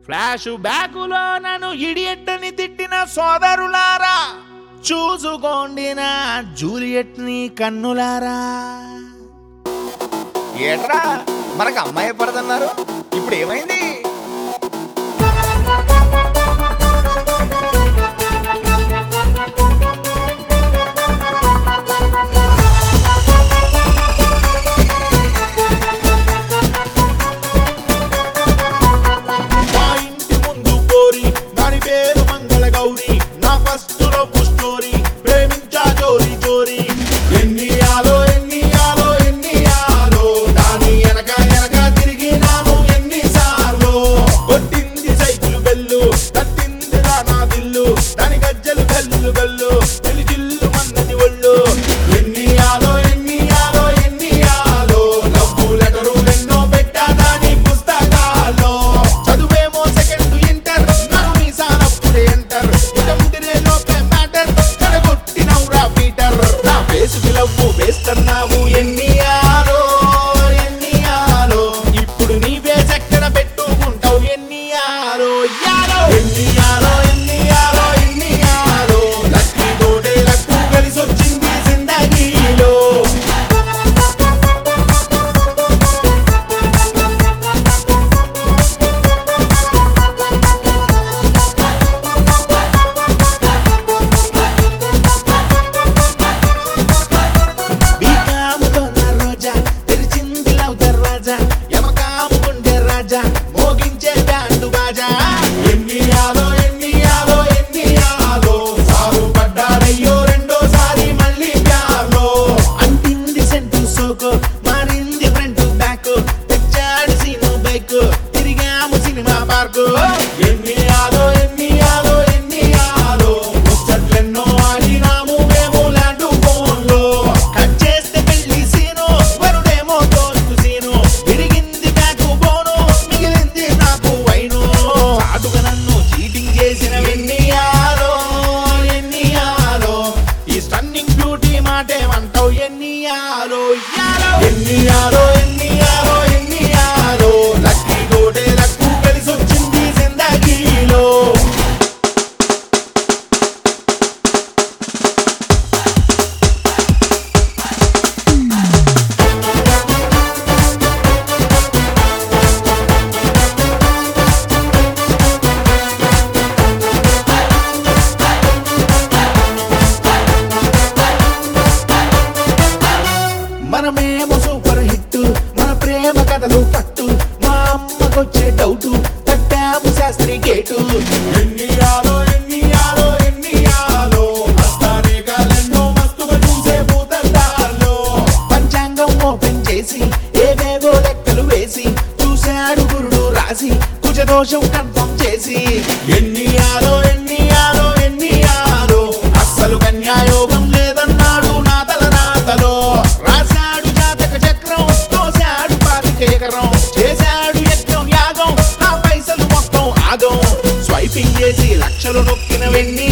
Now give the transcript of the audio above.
flash బ్యాకులో నన్ను ఇడియట్టని తిట్టిన సోదరులారా చూసుకోండి నా జూలియట్ ని కన్నులారా ఏట్రా మనకు అమ్మాయి పడదన్నారు ఇప్పుడు ఏమైంది మా ఇంటి ముందు కోరి దాని పేరు మంగళ గౌరి నా ఫస్ట్ లవ్ స్టోరీ ప్రేమించా జోరి జోరి ఎన్ని ఆలో ఎన్ని ఆలో ఎన్ని ఆలో దాని వెనక వెనక తిరిగినాను ఎన్ని సార్లు కొట్టింది సైకిల్ బెల్లు తట్టింది రా నా దిల్లు దాని గజ్జలు గల్లు గల్లు జిల్లు జిల్లు మన్నది ఒళ్ళు ఎన్ని ఆలో ఎన్ని ఆలో ఎన్ని ఆలో లవ్వు లెటరు ఎన్నో పెట్టా దాని పుస్తకాల్లో చదువేమో సెకండ్ ఇంటర్ నన్ను మీసానప్పుడే ఎంటర్ ఇక ముదిరే లోపే మ్యాటర్ చెడగొట్టినవురా పీటర్ నా ఫేసుకి లవ్వు వేస్తున్నావు ఎన్ని ఆలో ఎన్ని ఆలో ఇప్పుడు నీ ఫేస్ ఎక్కడ పెట్టుకుంటావు ఎన్ని ఆలో యాలో ఎన్ని ఆలో ఎన్ని ఆలో ఎన్ని ఆలో లక్కీ తోటే లక్కు కలిసి వచ్చింది జిందగీలో బీకాముతోన్న రోజా తెరిచింది లవ్ దర్వాజా యమకాముకుండే రాజా మోగించే బ్యాండు బాజా ఎన్ని ఆలో ఎన్ని ఆలో ఎన్ని ఆలో సాగు పడ్డారయ్యో రెండోసారి మళ్ళీ ప్యార్లో అంటింది సెంటు సోకో మారింది ఫ్రంట్ బ్యాక్ తెచ్చాడు సీను బైక్ తిరిగాము సినిమా పార్కు ఎన్ని ఆలో ఎన్ని ఆలో ఎన్ని ఆలో ముచ్చట్లెన్నో ఆడినాము మేము ల్యాండ్ ఫోన్లో కట్ చేస్తే పెళ్లి సీను వరుడేమో తోలు సీను విరిగింది బ్యాక్ బోను మిగిలింది నాకు వైను చాటుగా నన్ను చీటింగ్ చేసిన ఎన్ని ఆలో ఎన్ని ఆలో ఈ స్టన్నింగ్ బ్యూటీ మాటేమంటావు ఎన్ని ఆలో యాలో ఎన్ని ఆలో ఎన్ని ఆలో ఎన్ని ఆలో లక్కీ తోటే లక్కు కలిసి వచ్చింది జిందగీలో మనమేమో సూపర్ హిట్ మన ప్రేమ కథలు పట్టు మా అమ్మకొచ్చే డౌట్ తట్టాము శాస్త్రి గేటు ఎన్ని ఆలో ఎన్ని ఆలో ఎన్ని ఆలో హస్తానే కాలెన్నో మస్తుగా చూసే భూతద్దాల్లో పంచాంగం ఓపెన్ చేసి ఏవేవో లెక్కలు వేసి చూశాడు గురుడు రాసి కుజదోషం కన్ఫర్మ్ చేసి ఎన్ని ఆలో ఎన్ని ఆలో ఎన్ని ఆలో అస్సలు కన్యాయోగం లేదన్నాడు నా తల నాతలో రాశాడు జాతక చక్రం తోశాడు పాతిక ఎకరం చేశాడు యజ్ఞం యాగం నా పైసలు మొత్తం ఆగం స్వైపింగ్ చేసి లక్షలు నొక్కిన వెన్ని